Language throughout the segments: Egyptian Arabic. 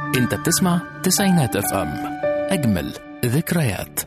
انت بتسمع تسعينات اف ام اجمل ذكريات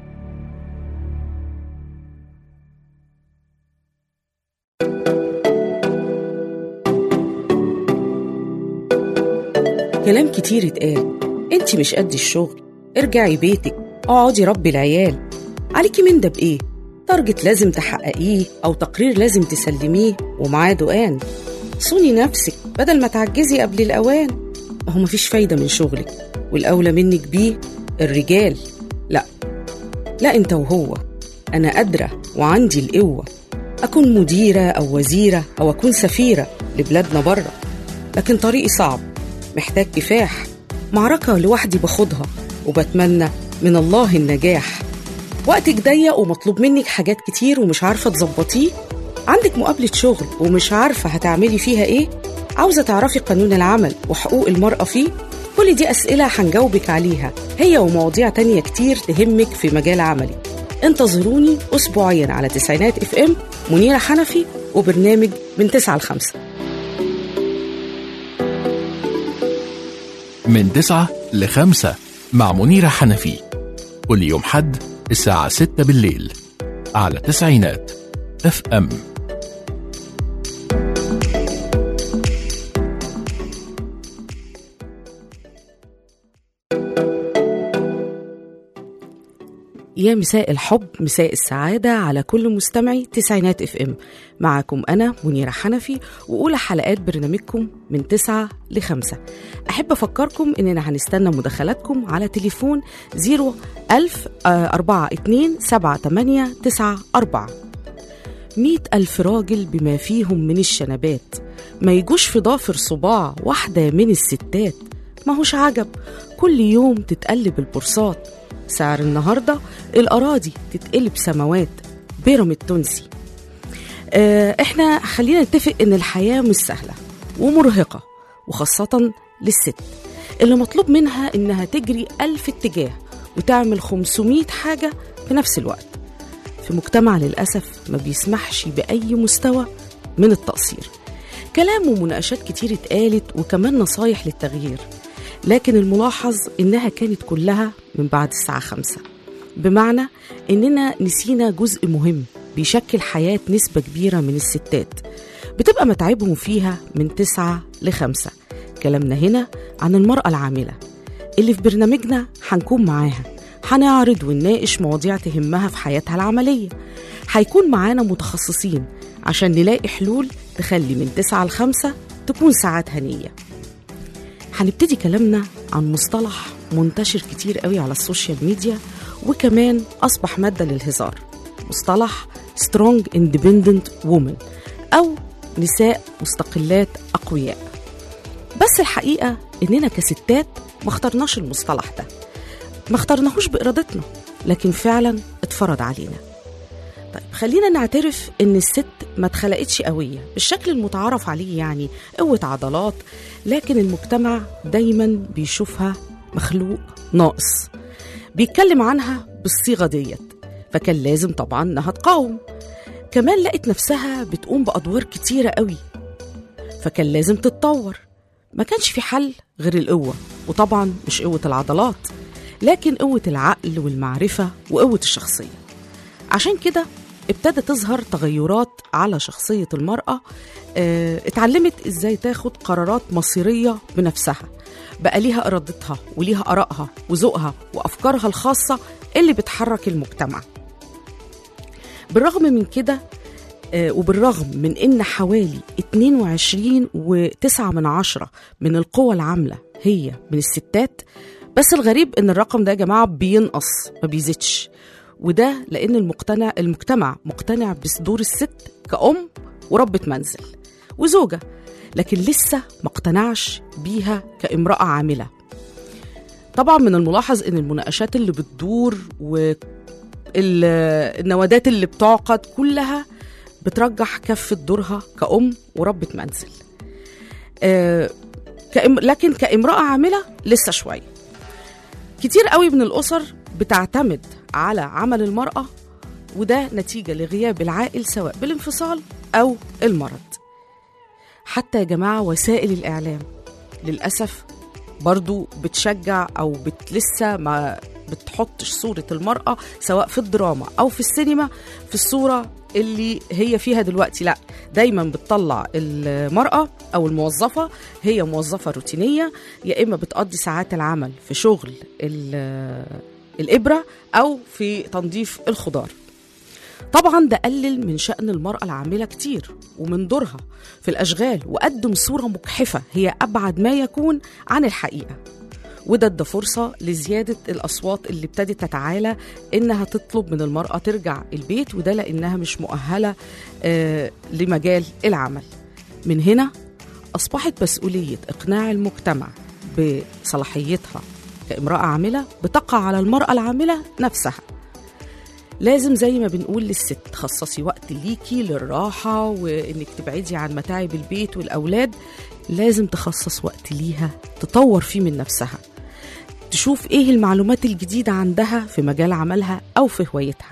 كلام كتير اتقال انت مش قد الشغل ارجعي بيتك اقعدي ربي العيال عليكي من ده بايه تارجت لازم تحققيه او تقرير لازم تسلميه ومعاه دقان صوني نفسك بدل ما تعجزي قبل الاوان ما هو مفيش فايده من شغلك والاولى منك بيه الرجال لا لا انت وهو انا قادره وعندي القوه اكون مديره او وزيره او اكون سفيره لبلادنا بره لكن طريقي صعب محتاج كفاح معركة لوحدي باخدها وبتمنى من الله النجاح وقتك ضيق ومطلوب منك حاجات كتير ومش عارفة تظبطيه عندك مقابلة شغل ومش عارفة هتعملي فيها ايه عاوزة تعرفي قانون العمل وحقوق المرأة فيه كل دي أسئلة هنجاوبك عليها هي ومواضيع تانية كتير تهمك في مجال عملي انتظروني أسبوعيا على تسعينات اف ام منيرة حنفي وبرنامج من 9 ل 5 من 9 ل 5 مع منيرة حنفي كل يوم حد الساعة 6 بالليل على تسعينات اف ام يا مساء الحب مساء السعادة على كل مستمعي تسعينات اف ام معكم أنا منيرة حنفي وأولى حلقات برنامجكم من تسعة لخمسة أحب أفكركم إننا هنستنى مداخلاتكم على تليفون زيرو ألف أربعة اتنين سبعة تمانية تسعة أربعة مئة ألف راجل بما فيهم من الشنبات ما يجوش في ضافر صباع واحدة من الستات ما هوش عجب كل يوم تتقلب البورصات سعر النهاردة الأراضي تتقلب سماوات بيراميد تونسي آه، احنا خلينا نتفق ان الحياة مش سهلة ومرهقة وخاصة للست اللي مطلوب منها انها تجري ألف اتجاه وتعمل 500 حاجة في نفس الوقت في مجتمع للأسف ما بيسمحش بأي مستوى من التقصير كلام ومناقشات كتير اتقالت وكمان نصايح للتغيير لكن الملاحظ إنها كانت كلها من بعد الساعة خمسة بمعنى إننا نسينا جزء مهم بيشكل حياة نسبة كبيرة من الستات بتبقى متاعبهم فيها من تسعة لخمسة كلامنا هنا عن المرأة العاملة اللي في برنامجنا هنكون معاها هنعرض ونناقش مواضيع تهمها في حياتها العملية هيكون معانا متخصصين عشان نلاقي حلول تخلي من تسعة لخمسة تكون ساعات هنية هنبتدي كلامنا عن مصطلح منتشر كتير قوي على السوشيال ميديا وكمان أصبح مادة للهزار مصطلح Strong Independent Woman أو نساء مستقلات أقوياء بس الحقيقة إننا كستات ما اخترناش المصطلح ده ما اخترناهوش بإرادتنا لكن فعلا اتفرض علينا طيب خلينا نعترف ان الست ما اتخلقتش قويه بالشكل المتعارف عليه يعني قوه عضلات لكن المجتمع دايما بيشوفها مخلوق ناقص بيتكلم عنها بالصيغه ديت فكان لازم طبعا انها تقاوم كمان لقت نفسها بتقوم بادوار كتيره قوي فكان لازم تتطور ما كانش في حل غير القوه وطبعا مش قوه العضلات لكن قوه العقل والمعرفه وقوه الشخصيه عشان كده ابتدى تظهر تغيرات على شخصية المرأة اه اتعلمت ازاي تاخد قرارات مصيرية بنفسها بقى ليها إرادتها وليها آرائها وذوقها وأفكارها الخاصة اللي بتحرك المجتمع بالرغم من كده اه وبالرغم من ان حوالي 22 و9 من عشرة من القوى العاملة هي من الستات بس الغريب ان الرقم ده يا جماعة بينقص ما بيزيدش وده لأن المقتنع المجتمع مقتنع بدور الست كأم وربة منزل وزوجة لكن لسه ما اقتنعش بيها كامرأة عاملة طبعا من الملاحظ ان المناقشات اللي بتدور والنوادات اللي بتعقد كلها بترجح كفة دورها كأم وربة منزل آه كإم لكن كامرأة عاملة لسه شوية كتير قوي من الأسر بتعتمد على عمل المرأة وده نتيجة لغياب العائل سواء بالانفصال أو المرض حتى يا جماعة وسائل الإعلام للأسف برضو بتشجع او بت لسه ما بتحطش صورة المرأة سواء في الدراما أو في السينما في الصورة اللي هي فيها دلوقتي لا دايما بتطلع المرأة أو الموظفة هي موظفة روتينية يا إما بتقضي ساعات العمل في شغل ال- الإبرة أو في تنظيف الخضار طبعا ده قلل من شأن المرأة العاملة كتير ومن دورها في الأشغال وقدم صورة مجحفة هي أبعد ما يكون عن الحقيقة وده ادى فرصة لزيادة الأصوات اللي ابتدت تتعالى إنها تطلب من المرأة ترجع البيت وده لأنها مش مؤهلة آه لمجال العمل من هنا أصبحت مسؤولية إقناع المجتمع بصلاحيتها كامرأة عاملة بتقع على المرأة العاملة نفسها لازم زي ما بنقول للست خصصي وقت ليكي للراحة وإنك تبعدي عن متاعب البيت والأولاد لازم تخصص وقت ليها تطور فيه من نفسها تشوف إيه المعلومات الجديدة عندها في مجال عملها أو في هوايتها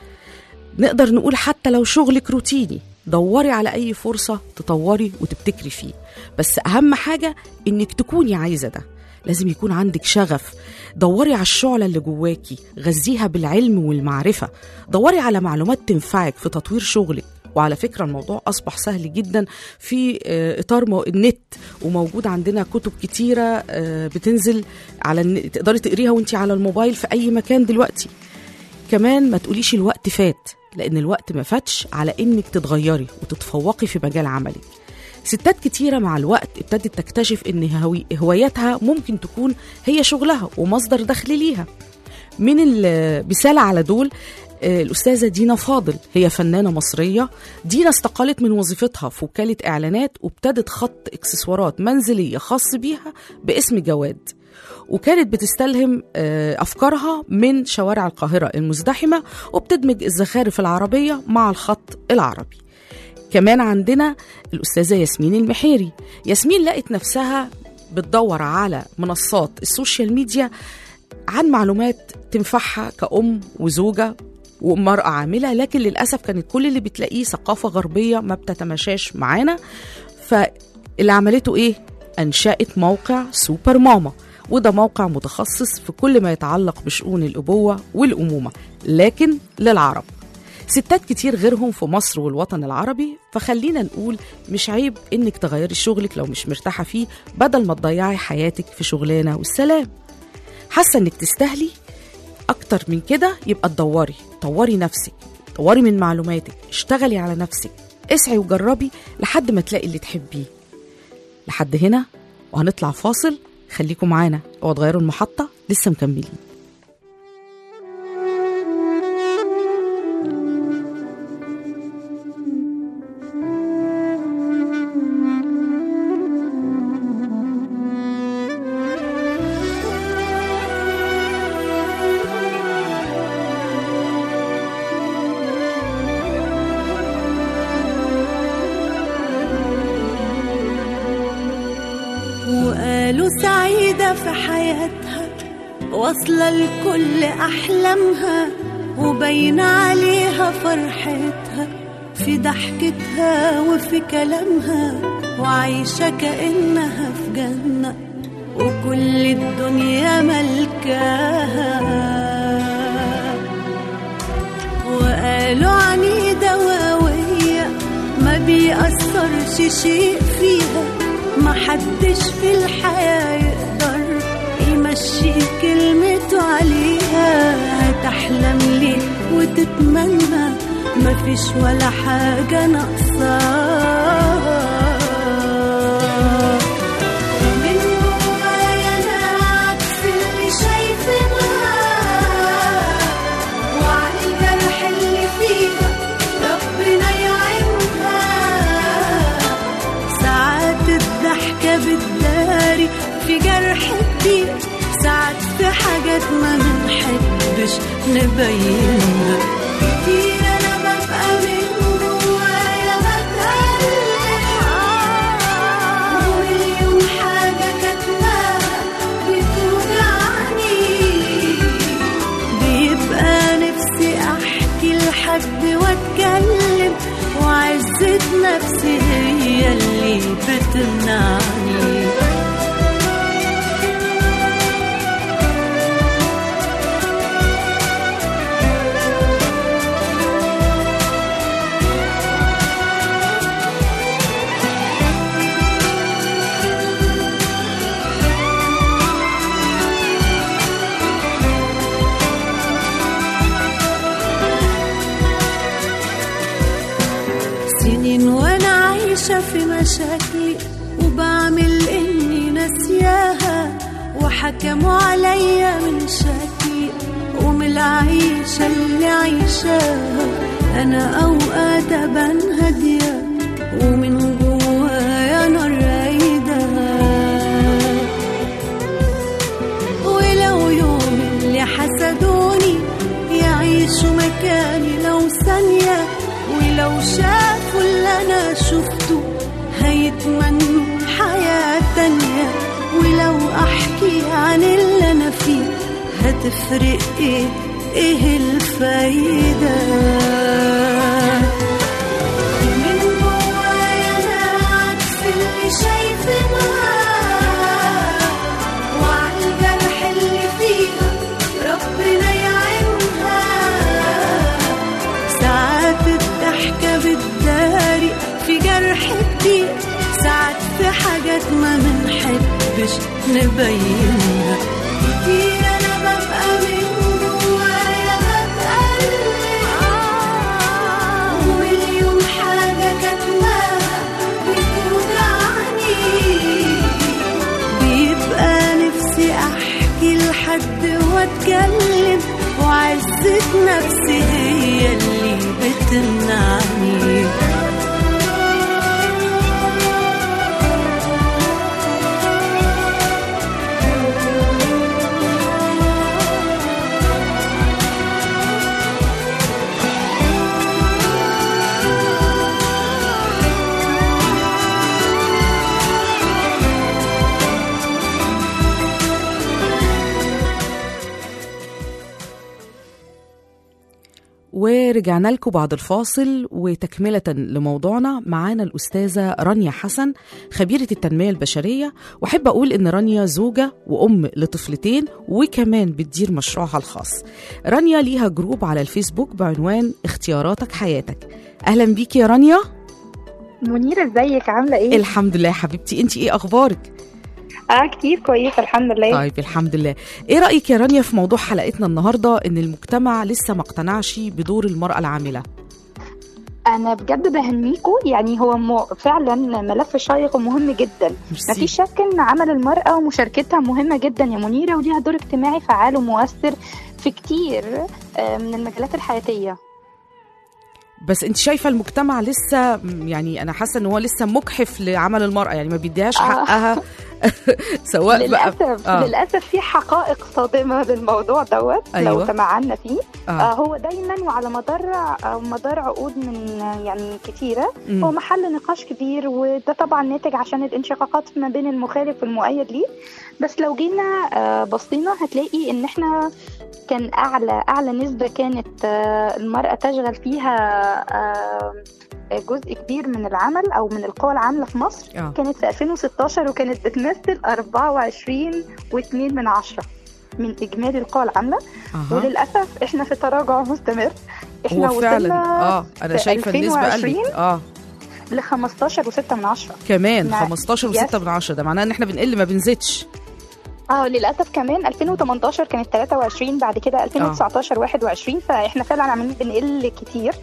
نقدر نقول حتى لو شغلك روتيني دوري على أي فرصة تطوري وتبتكري فيه بس أهم حاجة إنك تكوني عايزة ده لازم يكون عندك شغف دوري على الشعلة اللي جواكي غذيها بالعلم والمعرفة دوري على معلومات تنفعك في تطوير شغلك وعلى فكرة الموضوع أصبح سهل جدا في آه، إطار مو- النت وموجود عندنا كتب كتيرة آه، بتنزل على الن- تقدري تقريها وانت على الموبايل في أي مكان دلوقتي كمان ما تقوليش الوقت فات لأن الوقت ما فاتش على إنك تتغيري وتتفوقي في مجال عملك ستات كتيرة مع الوقت ابتدت تكتشف إن هوي- هواياتها ممكن تكون هي شغلها ومصدر دخل ليها من المثال على دول آه، الأستاذة دينا فاضل هي فنانة مصرية دينا استقالت من وظيفتها في وكالة إعلانات وابتدت خط إكسسوارات منزلية خاص بيها باسم جواد وكانت بتستلهم آه، أفكارها من شوارع القاهرة المزدحمة وبتدمج الزخارف العربية مع الخط العربي كمان عندنا الأستاذة ياسمين المحيري ياسمين لقت نفسها بتدور على منصات السوشيال ميديا عن معلومات تنفعها كأم وزوجة ومرأة عاملة لكن للأسف كانت كل اللي بتلاقيه ثقافة غربية ما بتتماشاش معانا فاللي عملته إيه؟ أنشأت موقع سوبر ماما وده موقع متخصص في كل ما يتعلق بشؤون الأبوة والأمومة لكن للعرب ستات كتير غيرهم في مصر والوطن العربي فخلينا نقول مش عيب انك تغيري شغلك لو مش مرتاحة فيه بدل ما تضيعي حياتك في شغلانة والسلام حاسة انك تستاهلي اكتر من كده يبقى تدوري طوري نفسك طوري من معلوماتك اشتغلي على نفسك اسعي وجربي لحد ما تلاقي اللي تحبيه لحد هنا وهنطلع فاصل خليكم معانا اوعوا تغيروا المحطة لسه مكملين وقالوا سعيدة في حياتها واصلة لكل أحلامها وبين عليها فرحتها في ضحكتها وفي كلامها وعايشة كأنها في جنة وكل الدنيا ملكاها وقالوا عنيدة وقوية ما بيأثرش شيء فيها ما حدش في الحياة يقدر يمشي كلمته عليها هتحلم ليه وتتمنى مفيش ولا حاجة ناقصاها ومن جوايا أنا عكس اللي شايفينها وعن الجرح اللي فيها ربنا يعينها ساعات الضحكة بتداري في جرح كتير ساعات في حاجات ما بنحبش نبينها كتير أنا ببقى من جوايا بتألم ومليون حاجة كاتماها بتوجعني بيبقى نفسي احكي لحد واتكلم وعزة نفسي هي اللي بتمنعني شكلي وبعمل اني ناسياها وحكموا عليا من شكلي ومن العيشة اللي عيشاها أنا أوقات أبان هادية ومن جوايا نار رايدة ولو يوم اللي حسدوني يعيشوا مكاني لو ثانية ولو شافوا اللي أنا شفته هيتمنوا حياة تانية ولو أحكي عن اللي أنا فيه هتفرق إيه إيه الفايدة من جوايا أنا عكس اللي شايفينها وعلى الجرح اللي فيها ربنا يعينها ساعات الضحكة بتداري في جرح كتير ساعات في حاجات ما منحبش نبينها كتير أنا ببقى من جوايا بتقلب ومليون حاجة كاتماها بتوجعني بيبقى نفسي احكي لحد واتكلم وعزة نفسي هي اللي بتمنعني ورجعنا لكم بعد الفاصل وتكملة لموضوعنا معانا الأستاذة رانيا حسن خبيرة التنمية البشرية وأحب أقول إن رانيا زوجة وأم لطفلتين وكمان بتدير مشروعها الخاص رانيا ليها جروب على الفيسبوك بعنوان اختياراتك حياتك أهلا بيكي يا رانيا منيرة ازيك عاملة ايه؟ الحمد لله حبيبتي انت ايه اخبارك اه كتير كويسة الحمد لله طيب الحمد لله ايه رايك يا رانيا في موضوع حلقتنا النهارده ان المجتمع لسه ما اقتنعش بدور المراه العامله انا بجد بهنيكوا يعني هو م... فعلا ملف شيق ومهم جدا ميرسي. مفيش شك ان عمل المرأة ومشاركتها مهمة جدا يا منيرة وليها دور اجتماعي فعال ومؤثر في كتير آه، من المجالات الحياتية بس انت شايفه المجتمع لسه م- يعني انا حاسه ان هو لسه مجحف لعمل المراه يعني ما بيديهاش آه. حقها سواء بقى للأسف آه. للأسف في حقائق صادمة للموضوع دوت أيوة. لو تمعنا فيه آه. آه هو دايما وعلى مدار آه، مدار عقود من آه، يعني كتيرة مم. هو محل نقاش كبير وده طبعا ناتج عشان الانشقاقات ما بين المخالف والمؤيد ليه بس لو جينا آه، بصينا هتلاقي ان احنا كان اعلى اعلى نسبه كانت آه، المراه تشغل فيها آه، جزء كبير من العمل او من القوى العامله في مصر آه. كانت في 2016 وكانت بتمثل 24 و2 من عشرة من اجمالي القوى العامله أها. وللاسف احنا في تراجع مستمر احنا هو فعلا وصلنا اه انا في شايفه النسبه قلت 2020 اه ل 15 و6 من عشرة كمان مع- 15 يس. و6 من 10 ده معناه ان احنا بنقل ما بنزيدش اه للاسف كمان 2018 كانت 23 بعد كده 2019 21 فاحنا فعلا عمالين بنقل كتير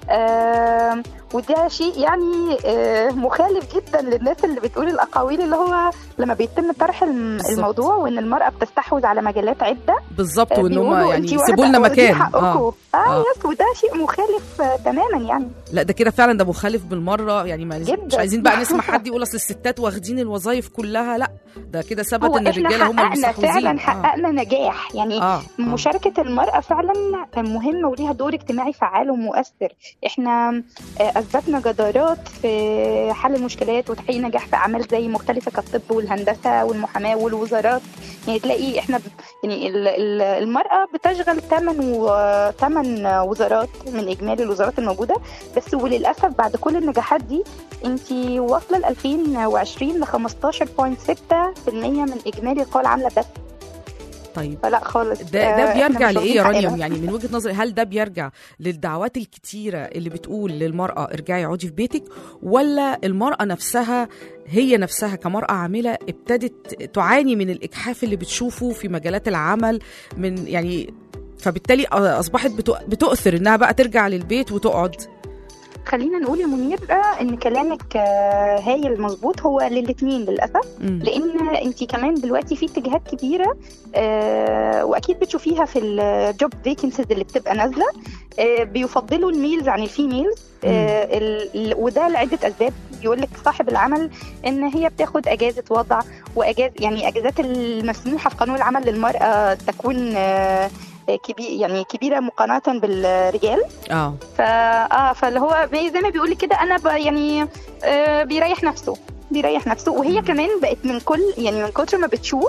آه وده شيء يعني آه مخالف جدا للناس اللي بتقول الاقاويل اللي هو لما بيتم طرح الم- بالظبط. الموضوع وان المراه بتستحوذ على مجالات عده بالظبط آه، وان هم بيقولوا يعني انتي يسيبوا واخدة لنا واخدين مكان حقكم. اه اه, آه. يس وده شيء مخالف آه تماما يعني لا ده كده فعلا ده مخالف بالمره يعني ما مش جداً. عايزين بقى نسمع حد يقول اصل الستات واخدين الوظائف كلها لا ده كده ثبت هو ان احنا الرجاله هم حققنا المستحوذين فعلا آه. حققنا نجاح يعني اه آه. مشاركة المرأة فعلا مهمة وليها دور اجتماعي فعال ومؤثر احنا آه، أثبتنا جدارات في حل المشكلات وتحقيق نجاح في أعمال زي مختلفة كالطب والهندسة والمحاماة والوزارات يعني تلاقي احنا ب- يعني ال- ال- المرأة بتشغل ثمان ثمان وزارات من إجمالي الوزارات الموجودة بس وللأسف بعد كل النجاحات دي انت واصلة ل 2020 ل 15.6% من إجمالي القوى العاملة بس طيب فلا خالص ده آه، ده إحنا بيرجع مش لايه يا واخدين رانيا حقنا. يعني من وجهه نظري هل ده بيرجع للدعوات الكتيره اللي بتقول للمراه ارجعي اقعدي في بيتك ولا المراه نفسها هي نفسها كمراه عامله ابتدت تعاني من الاجحاف اللي بتشوفه في مجالات العمل من يعني فبالتالي اصبحت بتؤ- بتؤثر انها بقى ترجع للبيت وتقعد خلينا نقول يا منيرة ان كلامك آه، هايل مظبوط هو للاتنين للاسف مم. لان انت كمان دلوقتي في اتجاهات كبيره آه، واكيد بتشوفيها في الجوب فيكنسيز اللي بتبقى نازله آه، بيفضلوا الميلز عن الفيميلز آه، ال- ال- وده لعده اسباب يقول لك صاحب العمل ان هي بتاخد اجازه وضع واجاز يعني اجازات المسموحه في قانون العمل للمراه تكون آه، كبير يعني كبيره مقارنه بالرجال اه ف اه فاللي هو زي زي ما بيقول لي كده انا ب... يعني آه بيريح نفسه بيريح نفسه وهي كمان بقت من كل يعني من كتر ما بتشوف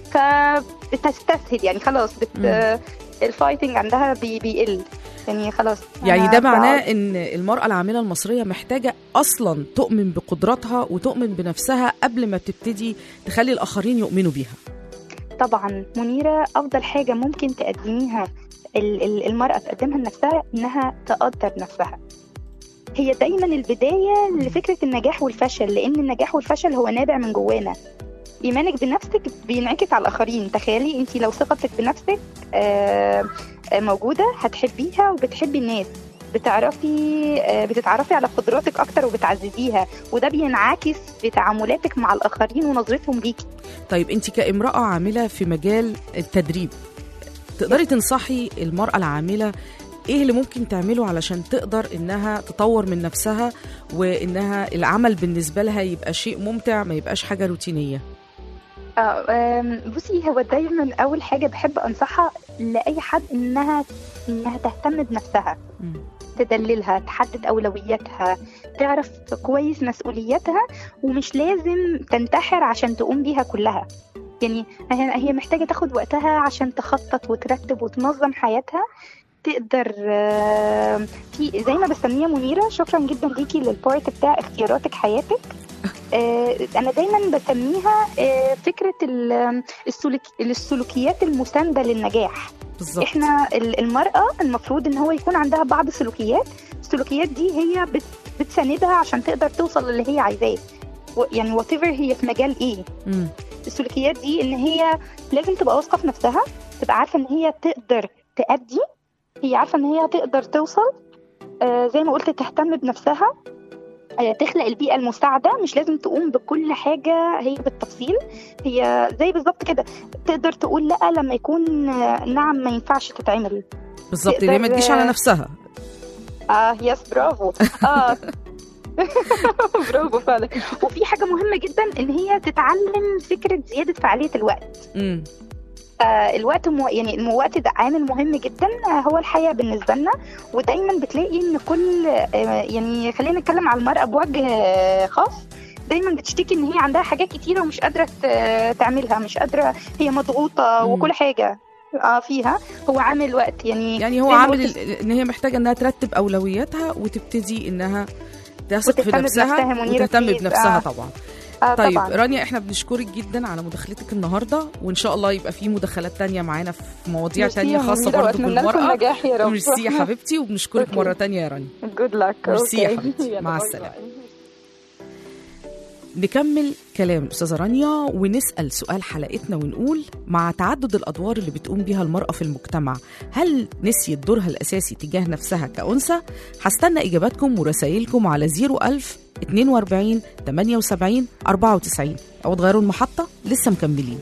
فبتستسهل يعني خلاص بت... مم. آه الفايتنج عندها بي... بيقل يعني خلاص يعني أنا ده معناه بقعد- ان المرأة العاملة المصرية محتاجة اصلا تؤمن بقدراتها وتؤمن بنفسها قبل ما تبتدي تخلي الاخرين يؤمنوا بيها طبعا منيرة أفضل حاجة ممكن تقدميها ال- ال- المرأة تقدمها لنفسها إنها تقدر نفسها هي دايما البداية لفكرة النجاح والفشل لأن النجاح والفشل هو نابع من جوانا إيمانك بنفسك بينعكس على الآخرين تخيلي أنت لو ثقتك بنفسك آه، آه، موجودة هتحبيها وبتحبي الناس بتعرفي آه، بتتعرفي على قدراتك أكتر وبتعززيها وده بينعكس في تعاملاتك مع الآخرين ونظرتهم ليكي طيب انت كامرأة عاملة في مجال التدريب تقدري تنصحي المرأة العاملة ايه اللي ممكن تعمله علشان تقدر انها تطور من نفسها وانها العمل بالنسبة لها يبقى شيء ممتع ما يبقاش حاجة روتينية آه، آم، بصي هو دايما اول حاجه بحب انصحها لاي حد انها انها تهتم بنفسها مم. تدللها تحدد اولوياتها تعرف كويس مسؤولياتها ومش لازم تنتحر عشان تقوم بيها كلها يعني هي هي محتاجه تاخد وقتها عشان تخطط وترتب وتنظم حياتها تقدر آه، في زي ما بسميها منيره شكرا جدا ليكي للبارت بتاع اختياراتك حياتك آه، انا دايما بسميها آه، فكره ال- السلوك- السلوكيات المسانده للنجاح بالظبط احنا ال- المراه المفروض ان هو يكون عندها بعض السلوكيات السلوكيات دي هي بت- بتساندها عشان تقدر توصل للي هي عايزاه و- يعني وات هي في مجال ايه مم. السلوكيات دي ان هي لازم تبقى واثقه في نفسها تبقى عارفه ان هي تقدر تأدي هي عارفه ان هي تقدر توصل آه زي ما قلت تهتم بنفسها آه تخلق البيئه المساعده مش لازم تقوم بكل حاجه هي بالتفصيل هي زي بالظبط كده تقدر تقول لا لما يكون آه، نعم ما ينفعش تتعمل بالظبط اللي هي ما تقدر- تجيش على نفسها اه يس برافو اه برافو فعلا وفي حاجه مهمه جدا ان هي تتعلم فكره زياده فعاليه الوقت مم. آه الوقت مو يعني الوقت ده عامل مهم جدا آه هو الحياه بالنسبه لنا ودايما بتلاقي ان كل آه يعني خلينا نتكلم على المراه بوجه آه خاص دايما بتشتكي ان هي عندها حاجات كتيره ومش قادره ت- تعملها مش قادره هي مضغوطه مم. وكل حاجه اه فيها هو عامل وقت يعني يعني هو زي ما عامل قلت ال- ان هي محتاجه انها ترتب اولوياتها وتبتدي انها تثق في وتهتم نفسها بنفسها منيرة وتهتم بليز. بنفسها آه. طبعا آه طيب طبعا رانيا احنا بنشكرك جدا على مداخلتك النهارده وان شاء الله يبقى في مداخلات تانية معانا في مواضيع ميرسي تانية يا خاصه منيرة، برضه وأتمنى لكم بالمراه نجاح يا رب ميرسي يا حبيبتي وبنشكرك أوكي. مره تانية يا رانيا جود لك ميرسي يا حبيبتي. مع السلامة. نكمل كلام الأستاذة رانيا ونسأل سؤال حلقتنا ونقول مع تعدد الأدوار اللي بتقوم بيها المرأة في المجتمع هل نسيت دورها الأساسي تجاه نفسها كأنثى؟ هستنى إجاباتكم ورسائلكم على 01000 42 78 94 أو تغيروا المحطة لسه مكملين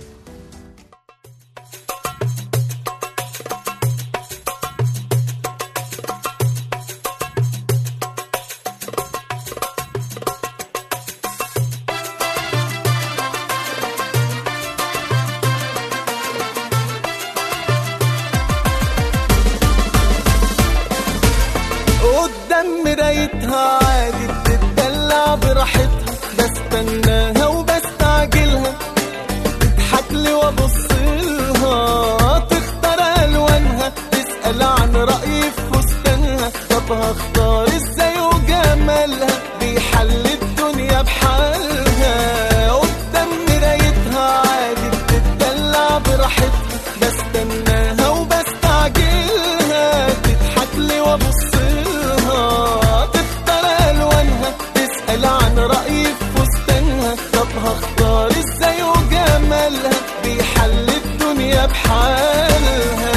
قدام مرايتها عادي بتدلع براحتها بستناها وبستعجلها تضحك لي وابص لها تختار الوانها تسال عن رايي في فستانها طب هختار ازاي وجمالها بيحل الدنيا بحالها قدام مرايتها عادي بتدلع براحتها بستناها وبستعجلها تضحك لي وابص لها تختار الوانها تسال عن رايي في فستانها طب هختار ازاي وجمالها بيحل الدنيا بحالها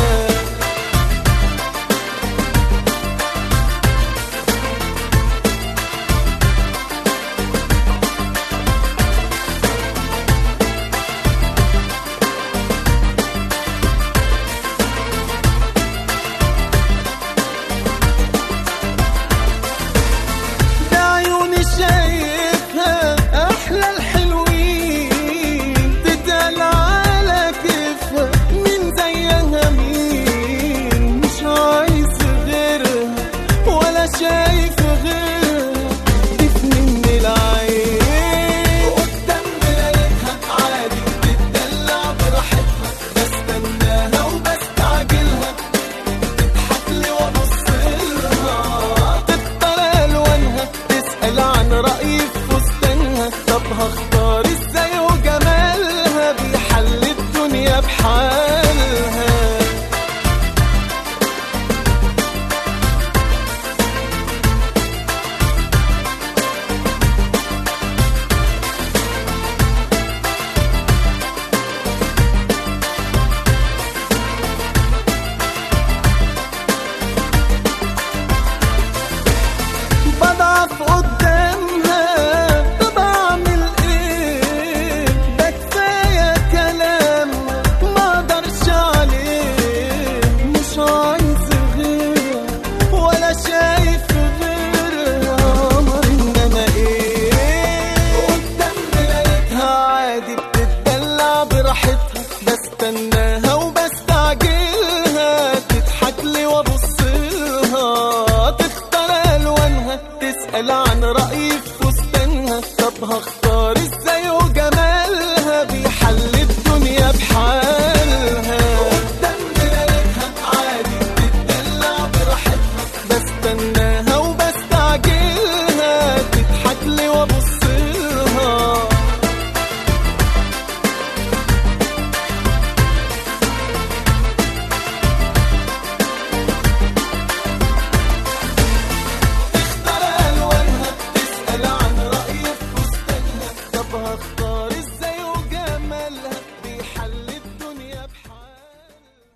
براحتها بستناها وبستعجلها تضحك لي وابص لها تختار الوانها تسال عن رايي في فستانها طب هختار ازاي وجمالها بيحل الدنيا بحالها قدام مرايتها عادي بتدلع براحتها بستناها وبستعجلها تضحك لي وابص لها تختار الوانها تسال عن رايي في فستانها طب هختار ازاي وجمالها بيحل الدنيا بحالها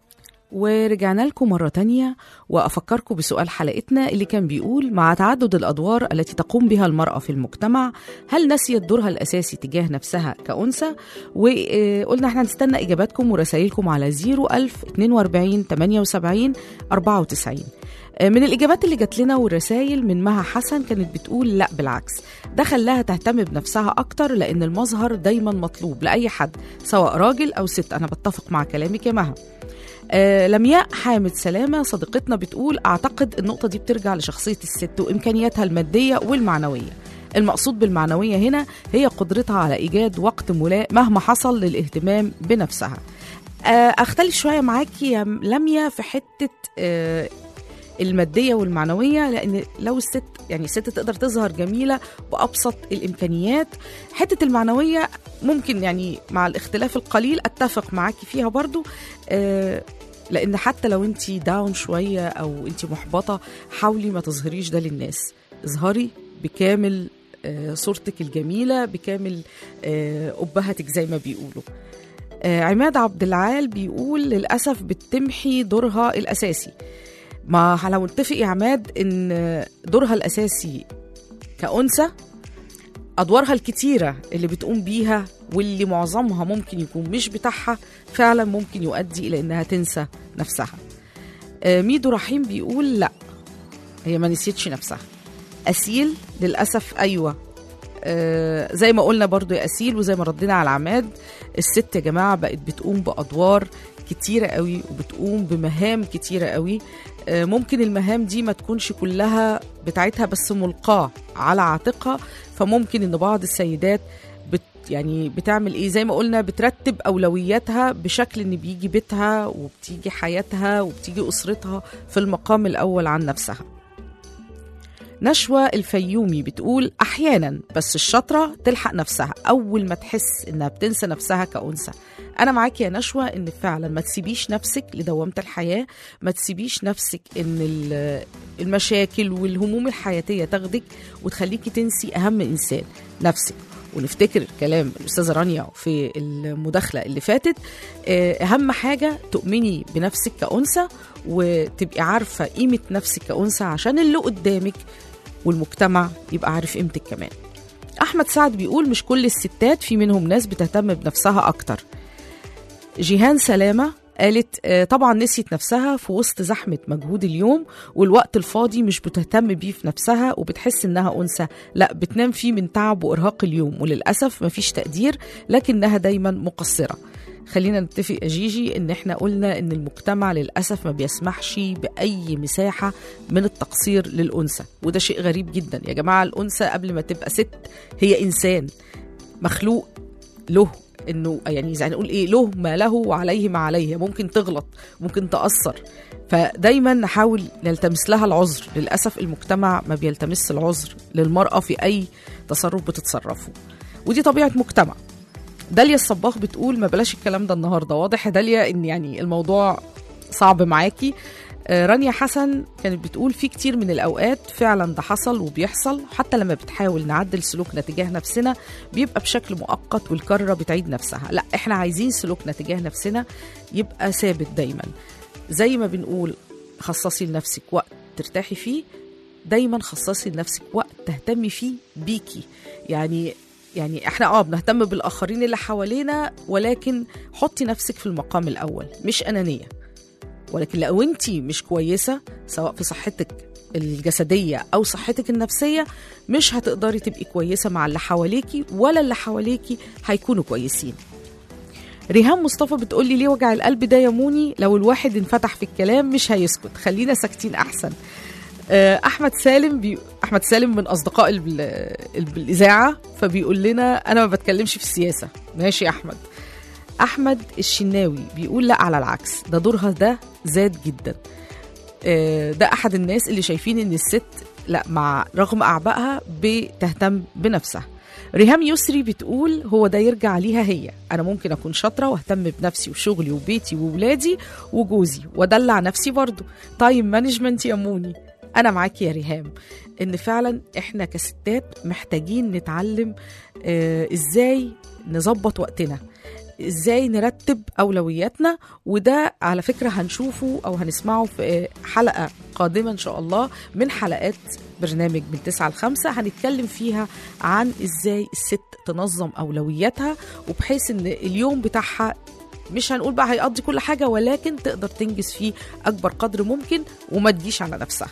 ورجعنا لكم مرة تانية وأفكركم بسؤال حلقتنا اللي كان بيقول مع تعدد الأدوار التي تقوم بها المرأة في المجتمع هل نسيت دورها الأساسي تجاه نفسها كأنثى وقلنا احنا هنستنى إجاباتكم ورسائلكم على 01000 42 78 94 من الإجابات اللي جات لنا والرسائل من مها حسن كانت بتقول لا بالعكس ده خلاها تهتم بنفسها أكتر لأن المظهر دايما مطلوب لأي حد سواء راجل أو ست أنا بتفق مع كلامك يا مها آه لمياء حامد سلامة صديقتنا بتقول أعتقد النقطة دي بترجع لشخصية الست وإمكانياتها المادية والمعنوية المقصود بالمعنوية هنا هي قدرتها على إيجاد وقت ملاء مهما حصل للاهتمام بنفسها آه أختلف شوية معاكي يا لميا في حتة آه المادية والمعنوية لأن لو الست يعني الست تقدر تظهر جميلة بأبسط الإمكانيات حتة المعنوية ممكن يعني مع الاختلاف القليل أتفق معاكي فيها برضو آه لأن حتى لو أنت داون شوية أو أنت محبطة حاولي ما تظهريش ده للناس اظهري بكامل آه صورتك الجميلة بكامل آه أبهتك زي ما بيقولوا آه عماد عبد العال بيقول للأسف بتمحي دورها الأساسي ما لو نتفق يا عماد ان دورها الاساسي كأنثى ادوارها الكتيره اللي بتقوم بيها واللي معظمها ممكن يكون مش بتاعها فعلا ممكن يؤدي الى انها تنسى نفسها آه، ميدو رحيم بيقول لا هي ما نسيتش نفسها اسيل للاسف ايوه آه، زي ما قلنا برضو يا اسيل وزي ما ردينا على عماد الست يا جماعه بقت بتقوم بادوار كتيره قوي وبتقوم بمهام كتيره قوي آه، ممكن المهام دي ما تكونش كلها بتاعتها بس ملقاه على عاتقها فممكن ان بعض السيدات بت يعني بتعمل ايه زي ما قلنا بترتب اولوياتها بشكل ان بيجي بيتها وبتيجي حياتها وبتيجي اسرتها في المقام الاول عن نفسها نشوى الفيومي بتقول احيانا بس الشاطره تلحق نفسها اول ما تحس انها بتنسى نفسها كانثى انا معاك يا نشوى ان فعلا ما تسيبيش نفسك لدوامه الحياه ما تسيبيش نفسك ان ال- المشاكل والهموم الحياتيه تاخدك وتخليكي تنسي اهم انسان نفسك ونفتكر كلام الاستاذه رانيا في المداخله اللي فاتت آه، اهم حاجه تؤمني بنفسك كانثى وتبقي عارفه قيمه نفسك كانثى عشان اللي قدامك والمجتمع يبقى عارف قيمتك كمان احمد سعد بيقول مش كل الستات في منهم ناس بتهتم بنفسها اكتر جيهان سلامه قالت آه، طبعا نسيت نفسها في وسط زحمة مجهود اليوم والوقت الفاضي مش بتهتم بيه في نفسها وبتحس إنها أنثى لا بتنام فيه من تعب وإرهاق اليوم وللأسف مفيش تقدير لكنها دايما مقصرة خلينا نتفق يا جيجي ان احنا قلنا ان المجتمع للاسف ما بيسمحش باي مساحه من التقصير للانثى وده شيء غريب جدا يا جماعه الانثى قبل ما تبقى ست هي انسان مخلوق له انه يعني زي نقول ايه له ما له وعليه ما عليه ممكن تغلط ممكن تاثر فدايما نحاول نلتمس لها العذر للاسف المجتمع ما بيلتمس العذر للمراه في اي تصرف بتتصرفه ودي طبيعه مجتمع داليا الصباغ بتقول ما بلاش الكلام ده النهارده واضح يا داليا ان يعني الموضوع صعب معاكي آه، رانيا حسن كانت بتقول في كتير من الأوقات فعلا ده حصل وبيحصل حتى لما بتحاول نعدل سلوكنا تجاه نفسنا بيبقى بشكل مؤقت والكرة بتعيد نفسها لا احنا عايزين سلوكنا تجاه نفسنا يبقى ثابت دايما زي ما بنقول خصصي لنفسك وقت ترتاحي فيه دايما خصصي لنفسك وقت تهتمي فيه بيكي يعني يعني احنا اه بنهتم بالاخرين اللي حوالينا ولكن حطي نفسك في المقام الاول مش انانيه ولكن لو انت مش كويسه سواء في صحتك الجسديه او صحتك النفسيه مش هتقدري تبقي كويسه مع اللي حواليكي ولا اللي حواليكي هيكونوا كويسين ريهام مصطفى بتقول لي ليه وجع القلب ده يا موني لو الواحد انفتح في الكلام مش هيسكت خلينا ساكتين احسن آه، احمد سالم بي... احمد سالم من اصدقاء ال... ال... الاذاعه فبيقول لنا انا ما بتكلمش في السياسه ماشي يا احمد احمد الشناوي بيقول لا على العكس ده دورها ده زاد جدا آه، ده احد الناس اللي شايفين ان الست لا مع رغم اعبائها بتهتم بنفسها ريهام يسري بتقول هو ده يرجع ليها هي انا ممكن اكون شاطره واهتم بنفسي وشغلي وبيتي وولادي وجوزي وادلع نفسي برضه تايم مانجمنت يا موني انا معاكي يا ريهام ان فعلا احنا كستات محتاجين نتعلم آه ازاي نظبط وقتنا ازاي نرتب اولوياتنا وده على فكره هنشوفه او هنسمعه في حلقه قادمه ان شاء الله من حلقات برنامج من 9 ل 5 هنتكلم فيها عن ازاي الست تنظم اولوياتها وبحيث ان اليوم بتاعها مش هنقول بقى هيقضي كل حاجه ولكن تقدر تنجز فيه اكبر قدر ممكن وما تجيش على نفسها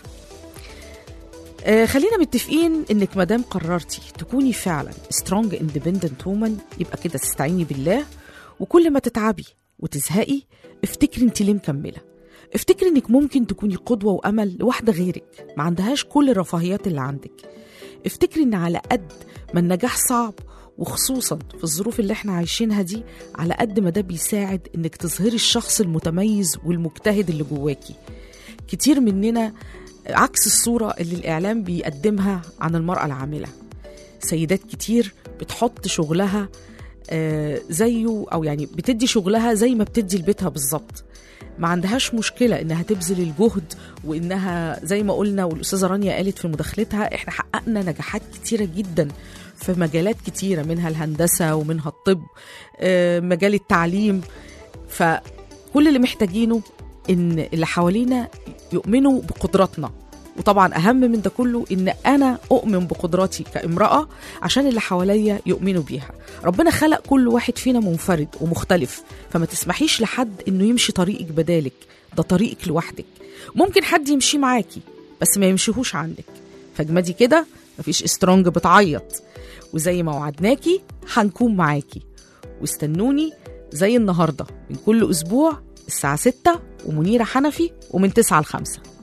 آه، خلينا متفقين انك مادام قررتي تكوني فعلا سترونج اندبندنت وومن يبقى كده تستعيني بالله وكل ما تتعبي وتزهقي افتكري انت ليه مكمله افتكري انك ممكن تكوني قدوه وامل لواحده غيرك ما عندهاش كل الرفاهيات اللي عندك افتكري ان على قد ما النجاح صعب وخصوصا في الظروف اللي احنا عايشينها دي على قد ما ده بيساعد انك تظهري الشخص المتميز والمجتهد اللي جواكي كتير مننا عكس الصورة اللي الإعلام بيقدمها عن المرأة العاملة سيدات كتير بتحط شغلها آه، زيه أو يعني بتدي شغلها زي ما بتدي لبيتها بالظبط ما عندهاش مشكلة إنها تبذل الجهد وإنها زي ما قلنا والأستاذة رانيا قالت في مداخلتها إحنا حققنا نجاحات كتيرة جدا في مجالات كتيرة منها الهندسة ومنها الطب آه، مجال التعليم فكل اللي محتاجينه ان اللي حوالينا يؤمنوا بقدراتنا وطبعا اهم من ده كله ان انا اؤمن بقدراتي كامراه عشان اللي حواليا يؤمنوا بيها ربنا خلق كل واحد فينا منفرد ومختلف فما تسمحيش لحد انه يمشي طريقك بدالك ده طريقك لوحدك ممكن حد يمشي معاكي بس ما يمشيهوش عندك فاجمدي كده مفيش استرونج بتعيط وزي ما وعدناكي هنكون معاكي واستنوني زي النهارده من كل اسبوع الساعه 6 ومنيره حنفي ومن 9 ل 5